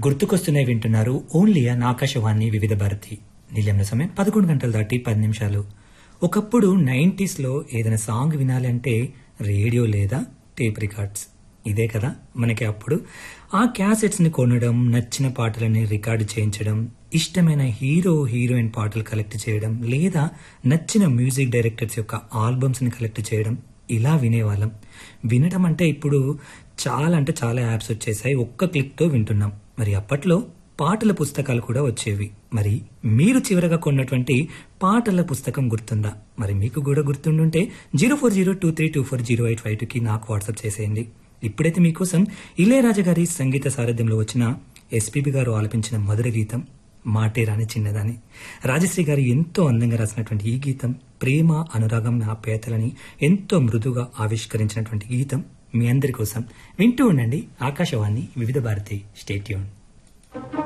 గుర్తుకొస్తున్నాయి వింటున్నారు only an Akashvani వివిధ భారతి నిలయంలో సమయం పదకొండు గంటలు దాటి పది నిమిషాలు ఒకప్పుడు నైంటీస్ లో ఏదైనా సాంగ్ వినాలి అంటే రేడియో లేదా టేప్ రికార్డ్స్ ఇదే కదా మనకి అప్పుడు ఆ క్యాసెట్స్ ని కొనడం నచ్చిన పాటలని రికార్డు చేయించడం ఇష్టమైన హీరో హీరోయిన్ పాటలు కలెక్ట్ చేయడం లేదా నచ్చిన మ్యూజిక్ డైరెక్టర్స్ యొక్క ఆల్బమ్స్ ని కలెక్ట్ చేయడం ఇలా వినేవాళ్ళం వినడం అంటే ఇప్పుడు చాలా అంటే చాలా యాప్స్ వచ్చేసాయి ఒక్క క్లిక్ తో వింటున్నాం మరి అప్పట్లో పాటల పుస్తకాలు కూడా వచ్చేవి మరి మీరు చివరగా కొన్నటువంటి పాటల పుస్తకం గుర్తుందా మరి మీకు కూడా గుర్తుండుంటే zero four zero two three two four zero eight five కి నాకు వాట్సాప్ చేసేయండి ఇప్పుడైతే మీకోసం ఇళయరాజా గారి సంగీత సారథ్యంలో వచ్చిన ఎస్పీబి గారు ఆలపించిన మధుర గీతం మాటే రాని చిన్నదాని రాజశ్రీ గారు ఎంతో అందంగా రాసినటువంటి ఈ గీతం ప్రేమ అనురాగం ఆప్యాయతలని ఎంతో మృదుగా ఆవిష్కరించినటువంటి గీతం మీ అందరి కోసం వింటూ ఉండండి ఆకాశవాణి వివిధ భారతి స్టేట్యూన్